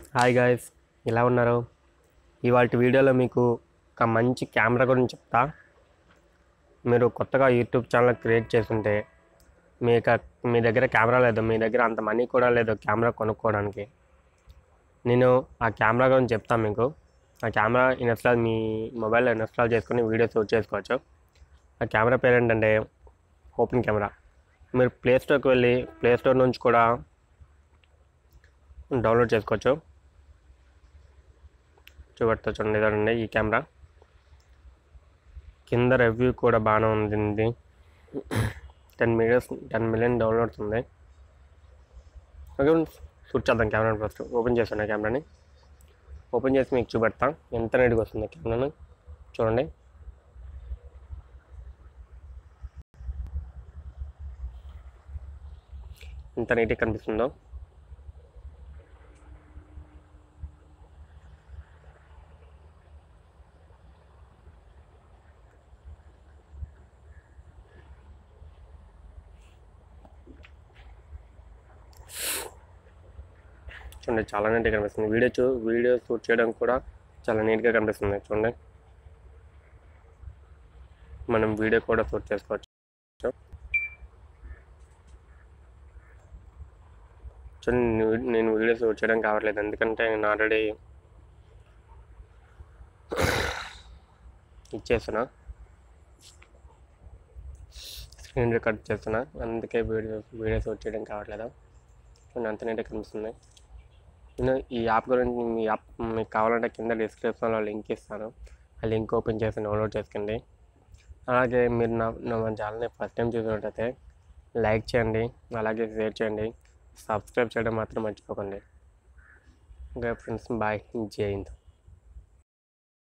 hi guys ఎలా ఉన్నారు ఇవాళ వీడియోలో మీకు ఒక మంచి కెమెరా గురించి చెప్తా మీరు కొత్తగా యూట్యూబ్ ఛానల్ క్రియేట్ చేస్తుంటే మీకు మీ దగ్గర కెమెరా లేదు మీ దగ్గర అంత మనీ కూడా లేదు కెమెరా కొనుక్కోవడానికి నేను ఆ కెమెరా గురించి చెప్తాను మీకు ఆ కెమెరా ఇన్స్టాల్ మీ మొబైల్లో ఇన్స్టాల్ చేసుకుని వీడియో షూట్ చేసుకోవచ్చు ఆ కెమెరా పేరు ఏంటంటే ఓపెన్ కెమెరా మీరు ప్లే స్టోర్కి వెళ్ళి ప్లే స్టోర్ నుంచి కూడా డౌన్లోడ్ చేసుకోవచ్చు చూపెడతా చూడండి ఇదండి ఈ కెమెరా కింద రివ్యూ కూడా బాగానే ఉంది ఇది ten millions ten million downloads ఉంది ఓకే షూట్ చేద్దాం కెమెరాని ఫస్ట్ ఓపెన్ చేస్తాను కెమెరాని ఓపెన్ చేసి మీకు చూపెడతా ఎంత నీట్గా వస్తుంది కెమెరాని చూడండి ఎంత నీట్గా కనిపిస్తుందో చూడండి చాలా నీట్గా కనిపిస్తుంది వీడియో చూ వీడియో షూట్ చేయడం కూడా చాలా నీట్గా కనిపిస్తుంది చూడండి మనం వీడియో కూడా షూట్ చేసుకోవచ్చు చూడండి నేను- నేను వీడియో షూట్ చేయడం కావట్లేదు ఎందుకంటే నేను ఆల్రెడీ ఇచ్చేస్తున్నా స్క్రీన్ రికార్డ్ చేస్తున్నా అందుకే వీడియో వీడియో షూట్ చేయడం కావట్లేదు చూడండి అంత నీట్గా కనిపిస్తుంది నేను ఈ యాప్ గురించి మీ యాప్ మీకు కావాలంటే కింద డిస్క్రిప్షన్లో లింక్ ఇస్తాను ఆ లింక్ ఓపెన్ చేసి డౌన్లోడ్ చేసుకోండి అలాగే మీరు నా నా మన ఛానల్ని ఫస్ట్ టైం చూసినట్టయితే లైక్ చేయండి అలాగే షేర్ చేయండి సబ్స్క్రైబ్ చేయడం మాత్రం మర్చిపోకండి ఓకే ఫ్రెండ్స్ బాయ్ జై హింద్